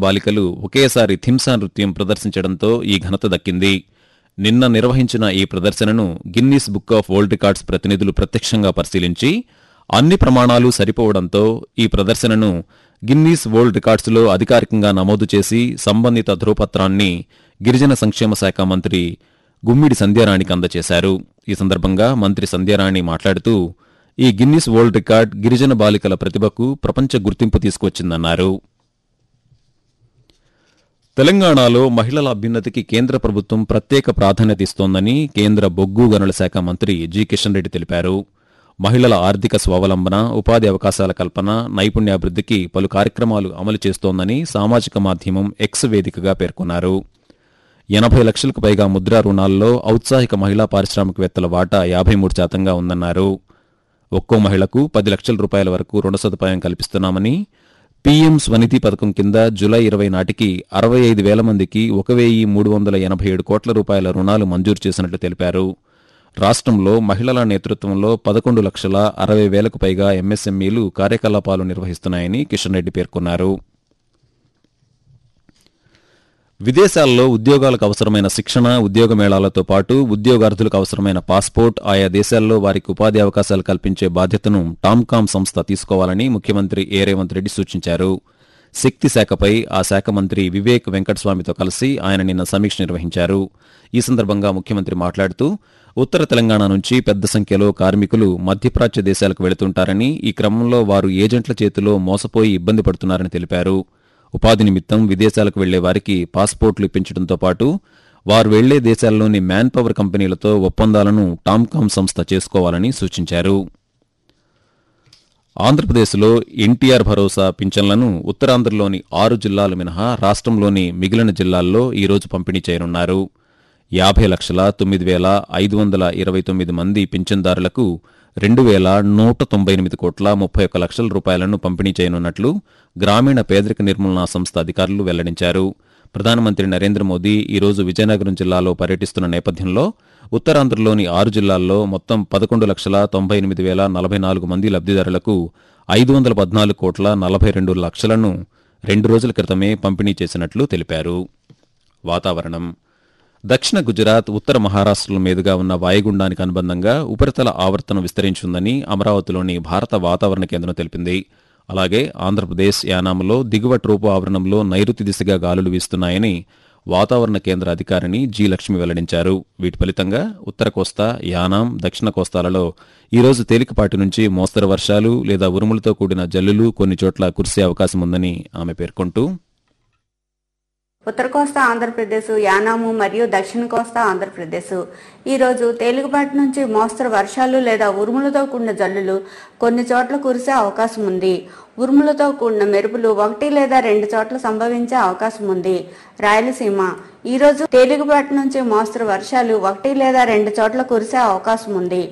బాలికలు ఒకేసారి థింసా నృత్యం ప్రదర్శించడంతో ఈ ఘనత దక్కింది నిన్న నిర్వహించిన ఈ ప్రదర్శనను Guinness book of world records ప్రతినిధులు ప్రత్యక్షంగా పరిశీలించి అన్ని ప్రమాణాలు సరిపోవడంతో ఈ ప్రదర్శనను గిన్నీస్ వరల్డ్ రికార్డ్స్లో అధికారికంగా నమోదు చేసి సంబంధిత ధృవపత్రాన్ని గిరిజన సంక్షేమ శాఖ మంత్రి గుమ్మిడి సంధ్యారాణికి అందజేశారు ఈ సందర్భంగా మంత్రి సంధ్యారాణి మాట్లాడుతూ ఈ గిన్నీస్ వరల్డ్ రికార్డ్ గిరిజన బాలికల ప్రతిభకు ప్రపంచ గుర్తింపు తీసుకొచ్చిందన్నారు తెలంగాణలో మహిళల అభ్యున్నతికి కేంద్ర ప్రభుత్వం ప్రత్యేక ప్రాధాన్యత ఇస్తోందని కేంద్ర బొగ్గు గనుల శాఖ మంత్రి జి కిషన్ రెడ్డి తెలిపారు మహిళల ఆర్థిక స్వావలంబన ఉపాధి అవకాశాల కల్పన నైపుణ్యాభివృద్ధికి పలు కార్యక్రమాలు అమలు చేస్తోందని సామాజిక మాధ్యమం ఎక్స్ వేదికగా పేర్కొన్నారు ఎనభై లక్షలకు పైగా ముద్రా రుణాల్లో ఔత్సాహిక మహిళా పారిశ్రామికవేత్తల వాటా యాభై మూడు శాతంగా ఉందన్నారు ఒక్కో మహిళకు పది లక్షల రూపాయల వరకు రుణ సదుపాయం కల్పిస్తున్నామని పీఎం స్వనిధి పథకం కింద జులై ఇరవై నాటికి అరవై ఐదు వేల మందికి ఒక వెయ్యి మూడు వందల ఎనభై ఏడు కోట్ల రూపాయల రుణాలు మంజూరు చేసినట్లు తెలిపారు రాష్ట్రంలో మహిళల నేతృత్వంలో పదకొండు లక్షల అరవై వేలకు పైగా ఎంఎస్ఎంఈలు కార్యకలాపాలు నిర్వహిస్తున్నాయని కిషన్ రెడ్డి పేర్కొన్నారు విదేశాల్లో ఉద్యోగాలకు అవసరమైన శిక్షణ ఉద్యోగ మేళాలతో పాటు ఉద్యోగార్థులకు అవసరమైన పాస్పోర్ట్ ఆయా దేశాల్లో వారికి ఉపాధి అవకాశాలు కల్పించే బాధ్యతను టామ్కామ్ సంస్థ తీసుకోవాలని ముఖ్యమంత్రి ఏ రేవంత్ రెడ్డి సూచించారు శక్తి శాఖపై ఆ శాఖ మంత్రి వివేక్ వెంకటస్వామితో కలిసి ఆయన నిన్న సమీక్ష నిర్వహించారు ఈ సందర్భంగా ముఖ్యమంత్రి మాట్లాడుతూ ఉత్తర తెలంగాణ నుంచి పెద్ద సంఖ్యలో కార్మికులు మధ్యప్రాచ్య దేశాలకు వెళుతుంటారని ఈ క్రమంలో వారు ఏజెంట్ల చేతిలో మోసపోయి ఇబ్బంది పడుతున్నారని తెలిపారు ఉపాధి నిమిత్తం విదేశాలకు వెళ్లే వారికి పాస్పోర్ట్లు ఇప్పించడంతో పాటు వారు వెళ్లే దేశాల్లోని మ్యాన్ పవర్ కంపెనీలతో ఒప్పందాలను టామ్కామ్ సంస్థ చేసుకోవాలని సూచించారు ఆంధ్రప్రదేశ్లో ఎన్టీఆర్ భరోసా పింఛన్లను ఉత్తరాంధ్రలోని ఆరు జిల్లాలు మినహా రాష్ట్రంలోని మిగిలిన జిల్లాల్లో ఈ రోజు పంపిణీ చేయనున్నారు యాభై లక్షల తొమ్మిది వేల ఐదు వందల ఇరవై తొమ్మిది మంది పింఛన్దారులకు రెండు వేల నూట తొంభై ఎనిమిది కోట్ల ముప్పై ఒక్క లక్షల రూపాయలను పంపిణీ చేయనున్నట్లు గ్రామీణ పేదరిక నిర్మూలనా సంస్థ అధికారులు వెల్లడించారు ప్రధానమంత్రి నరేంద్ర మోదీ ఈ రోజు విజయనగరం జిల్లాలో పర్యటిస్తున్న నేపథ్యంలో ఉత్తరాంధ్రలోని ఆరు జిల్లాల్లో మొత్తం పదకొండు లక్షల తొంభై ఎనిమిది వేల నలభై నాలుగు మంది లబ్దిదారులకు ఐదు వందల పద్నాలుగు కోట్ల నలభై రెండు లక్షలను రెండు రోజుల క్రితమే పంపిణీ చేసినట్లు తెలిపారు వాతావరణం దక్షిణ గుజరాత్ ఉత్తర మహారాష్ట్రల మీదుగా ఉన్న వాయుగుండానికి అనుబంధంగా ఉపరితల ఆవర్తనం విస్తరించిందని అమరావతిలోని భారత వాతావరణ కేంద్రం తెలిపింది అలాగే ఆంధ్రప్రదేశ్ యానాంలో దిగువ ట్రోపు ఆవరణంలో నైరుతి దిశగా గాలులు వీస్తున్నాయని వాతావరణ కేంద్ర అధికారిని జి లక్ష్మి వెల్లడించారు వీటి ఫలితంగా ఉత్తర కోస్తా యానాం దక్షిణ కోస్తాలలో ఈ రోజు తేలికపాటి నుంచి మోస్తరు వర్షాలు లేదా ఉరుములతో కూడిన జల్లులు కొన్ని చోట్ల కురిసే అవకాశం ఉందని ఆమె పేర్కొంటూ ఉత్తర కోస్తా ఆంధ్రప్రదేశ్ యానాము మరియు దక్షిణ కోస్తా ఆంధ్రప్రదేశ్ ఈ రోజు తేలికపాటి నుంచి మోస్తరు వర్షాలు లేదా ఉరుములతో కూడిన జల్లులు కొన్ని చోట్ల కురిసే అవకాశం ఉంది ఉరుములతో కూడిన మెరుపులు ఒకటి లేదా రెండు చోట్ల సంభవించే అవకాశం ఉంది రాయలసీమ ఈ రోజు తేలికపాటి నుంచి మోస్తరు వర్షాలు ఒకటి లేదా రెండు చోట్ల కురిసే అవకాశం ఉంది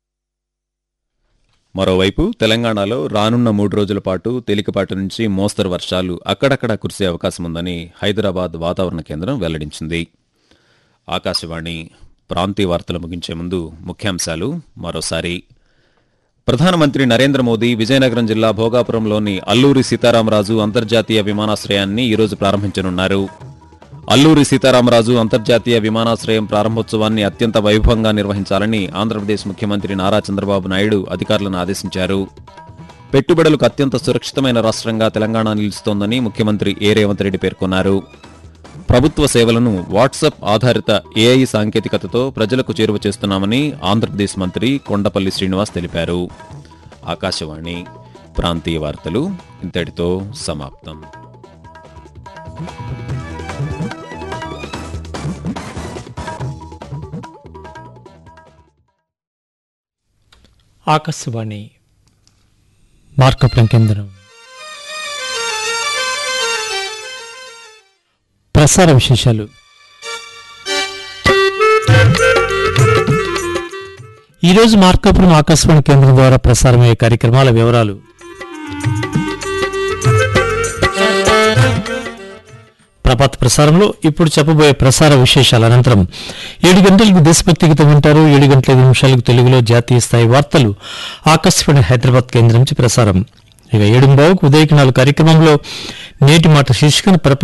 మరోవైపు తెలంగాణలో రానున్న మూడు రోజుల పాటు తేలికపాటి నుంచి మోస్తరు వర్షాలు అక్కడక్కడ కురిసే అవకాశం ఉందని హైదరాబాద్ వాతావరణ కేంద్రం వెల్లడించింది ఆకాశవాణి ప్రాంతీయ వార్తలు ముగించే ముందు ముఖ్యాంశాలు మరోసారి ప్రధానమంత్రి నరేంద్ర మోదీ విజయనగరం జిల్లా భోగాపురంలోని అల్లూరి సీతారామరాజు అంతర్జాతీయ విమానాశ్రయాన్ని ఈరోజు ప్రారంభించనున్నారు అల్లూరి సీతారామరాజు అంతర్జాతీయ విమానాశ్రయం ప్రారంభోత్సవాన్ని అత్యంత వైభవంగా నిర్వహించాలని ఆంధ్రప్రదేశ్ ముఖ్యమంత్రి నారా చంద్రబాబు నాయుడు అధికారులను ఆదేశించారు పెట్టుబడులకు అత్యంత సురక్షితమైన రాష్ట్రంగా తెలంగాణ నిలుస్తోందని ముఖ్యమంత్రి ఏ రేవంత్ రెడ్డి పేర్కొన్నారు ప్రభుత్వ సేవలను వాట్సాప్ ఆధారిత ఏఐ సాంకేతికతతో ప్రజలకు చేరువ చేస్తున్నామని ఆంధ్రప్రదేశ్ మంత్రి కొండపల్లి శ్రీనివాస్ తెలిపారు ఆకాశవాణి ప్రాంతీయ వార్తలు ఇంతటితో సమాప్తం ఆకాశవాణి మార్కపురం కేంద్రం ప్రసార విశేషాలు ఈరోజు మార్కాపురం ఆకాశవాణి కేంద్రం ద్వారా ప్రసారమయ్యే కార్యక్రమాల వివరాలు ప్రభాత్ ప్రసారంలో ఇప్పుడు చెప్పబోయే ప్రసార విశేషాల అనంతరం ఏడు గంటలకు దేశభక్తి గీతం వింటారు ఏడు గంటల ఐదు నిమిషాలకు తెలుగులో జాతీయ స్థాయి వార్తలు ఆకాశవాణి హైదరాబాద్ కేంద్రం నుంచి ప్రసారం ఇక ఏడు బావుకు ఉదయకినాలు కార్యక్రమంలో నేటి మాట శీర్షికను ప్రపంచ